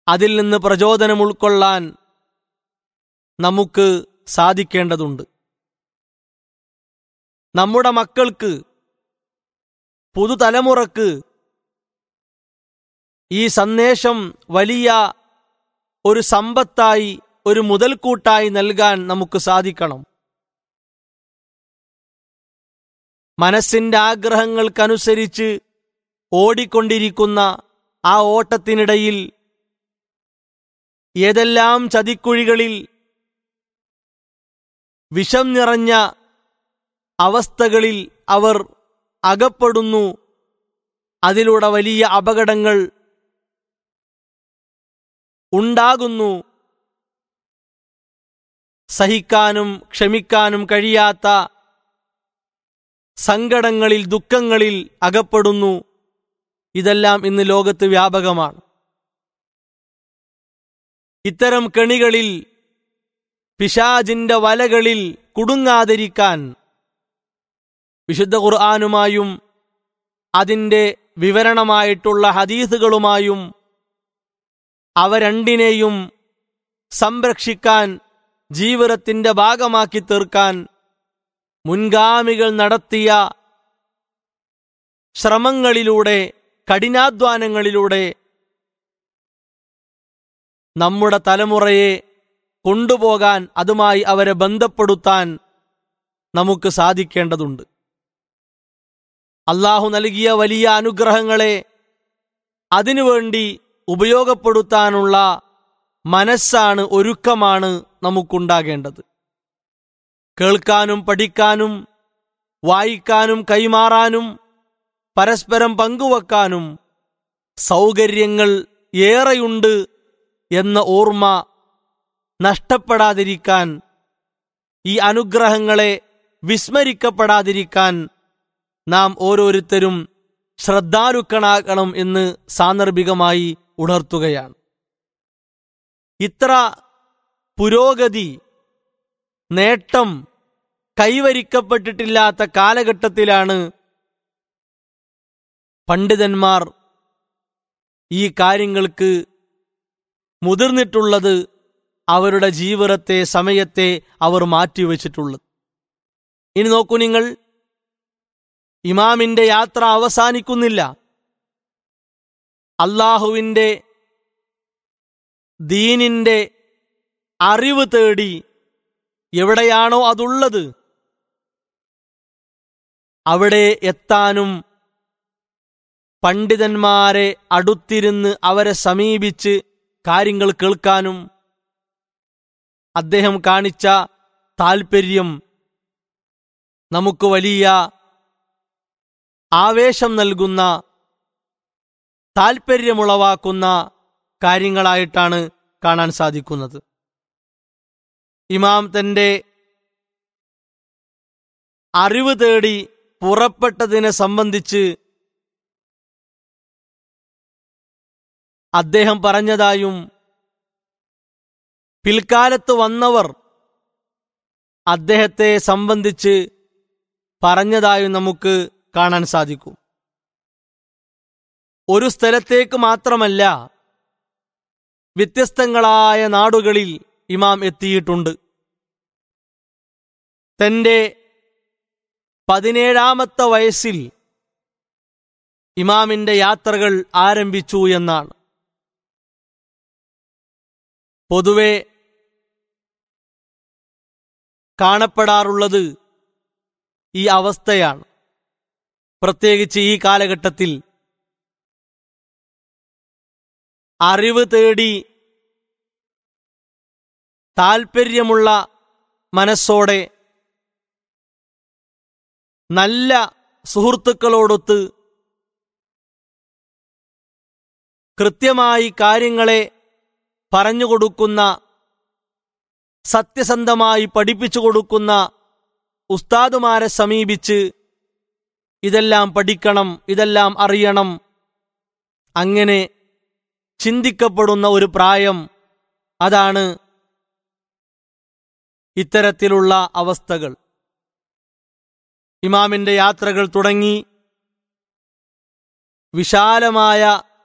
അതിൽ നിന്ന് പ്രചോദനം ഉൾക്കൊള്ളാൻ നമുക്ക് സാധിക്കേണ്ടതുണ്ട് നമ്മുടെ മക്കൾക്ക് പുതുതലമുറക്ക് ഈ സന്ദേശം വലിയ ഒരു സമ്പത്തായി ഒരു മുതൽക്കൂട്ടായി നൽകാൻ നമുക്ക് സാധിക്കണം മനസ്സിന്റെ ആഗ്രഹങ്ങൾക്കനുസരിച്ച് ഓടിക്കൊണ്ടിരിക്കുന്ന ആ ഓട്ടത്തിനിടയിൽ ഏതെല്ലാം ചതിക്കുഴികളിൽ വിഷം നിറഞ്ഞ അവസ്ഥകളിൽ അവർ അകപ്പെടുന്നു അതിലൂടെ വലിയ അപകടങ്ങൾ ഉണ്ടാകുന്നു സഹിക്കാനും ക്ഷമിക്കാനും കഴിയാത്ത സങ്കടങ്ങളിൽ ദുഃഖങ്ങളിൽ അകപ്പെടുന്നു ഇതെല്ലാം ഇന്ന് ലോകത്ത് വ്യാപകമാണ് ഇത്തരം കെണികളിൽ പിശാജിന്റെ വലകളിൽ കുടുങ്ങാതിരിക്കാൻ വിശുദ്ധ ഖുർആാനുമായും അതിന്റെ വിവരണമായിട്ടുള്ള ഹദീസുകളുമായും അവ രണ്ടിനെയും സംരക്ഷിക്കാൻ ജീവിതത്തിന്റെ ഭാഗമാക്കി തീർക്കാൻ മുൻഗാമികൾ നടത്തിയ ശ്രമങ്ങളിലൂടെ കഠിനാധ്വാനങ്ങളിലൂടെ നമ്മുടെ തലമുറയെ കൊണ്ടുപോകാൻ അതുമായി അവരെ ബന്ധപ്പെടുത്താൻ നമുക്ക് സാധിക്കേണ്ടതുണ്ട് അള്ളാഹു നൽകിയ വലിയ അനുഗ്രഹങ്ങളെ അതിനുവേണ്ടി ഉപയോഗപ്പെടുത്താനുള്ള മനസ്സാണ് ഒരുക്കമാണ് നമുക്കുണ്ടാകേണ്ടത് കേൾക്കാനും പഠിക്കാനും വായിക്കാനും കൈമാറാനും പരസ്പരം പങ്കുവെക്കാനും സൗകര്യങ്ങൾ ഏറെയുണ്ട് എന്ന ഓർമ്മ നഷ്ടപ്പെടാതിരിക്കാൻ ഈ അനുഗ്രഹങ്ങളെ വിസ്മരിക്കപ്പെടാതിരിക്കാൻ നാം ഓരോരുത്തരും ശ്രദ്ധാലുക്കളാകണം എന്ന് സാന്ദർഭികമായി ഉണർത്തുകയാണ് ഇത്ര പുരോഗതി നേട്ടം കൈവരിക്കപ്പെട്ടിട്ടില്ലാത്ത കാലഘട്ടത്തിലാണ് പണ്ഡിതന്മാർ ഈ കാര്യങ്ങൾക്ക് മുതിർന്നിട്ടുള്ളത് അവരുടെ ജീവിതത്തെ സമയത്തെ അവർ മാറ്റിവെച്ചിട്ടുള്ളത് ഇനി നോക്കൂ നിങ്ങൾ ഇമാമിന്റെ യാത്ര അവസാനിക്കുന്നില്ല അള്ളാഹുവിന്റെ ദീനിന്റെ അറിവ് തേടി എവിടെയാണോ അതുള്ളത് അവിടെ എത്താനും പണ്ഡിതന്മാരെ അടുത്തിരുന്ന് അവരെ സമീപിച്ച് കാര്യങ്ങൾ കേൾക്കാനും അദ്ദേഹം കാണിച്ച താൽപ്പര്യം നമുക്ക് വലിയ ആവേശം നൽകുന്ന താൽപ്പര്യമുളവാക്കുന്ന കാര്യങ്ങളായിട്ടാണ് കാണാൻ സാധിക്കുന്നത് ഇമാം തന്റെ അറിവ് തേടി പുറപ്പെട്ടതിനെ സംബന്ധിച്ച് അദ്ദേഹം പറഞ്ഞതായും പിൽക്കാലത്ത് വന്നവർ അദ്ദേഹത്തെ സംബന്ധിച്ച് പറഞ്ഞതായും നമുക്ക് കാണാൻ സാധിക്കും ഒരു സ്ഥലത്തേക്ക് മാത്രമല്ല വ്യത്യസ്തങ്ങളായ നാടുകളിൽ ഇമാം എത്തിയിട്ടുണ്ട് തന്റെ പതിനേഴാമത്തെ വയസ്സിൽ ഇമാമിന്റെ യാത്രകൾ ആരംഭിച്ചു എന്നാണ് പൊതുവെ കാണപ്പെടാറുള്ളത് ഈ അവസ്ഥയാണ് പ്രത്യേകിച്ച് ഈ കാലഘട്ടത്തിൽ അറിവ് തേടി താൽപ്പര്യമുള്ള മനസ്സോടെ നല്ല സുഹൃത്തുക്കളോടൊത്ത് കൃത്യമായി കാര്യങ്ങളെ പറഞ്ഞുകൊടുക്കുന്ന സത്യസന്ധമായി പഠിപ്പിച്ചു കൊടുക്കുന്ന ഉസ്താദുമാരെ സമീപിച്ച് ഇതെല്ലാം പഠിക്കണം ഇതെല്ലാം അറിയണം അങ്ങനെ ചിന്തിക്കപ്പെടുന്ന ഒരു പ്രായം അതാണ് ഇത്തരത്തിലുള്ള അവസ്ഥകൾ ഇമാമിന്റെ യാത്രകൾ തുടങ്ങി വിശാലമായ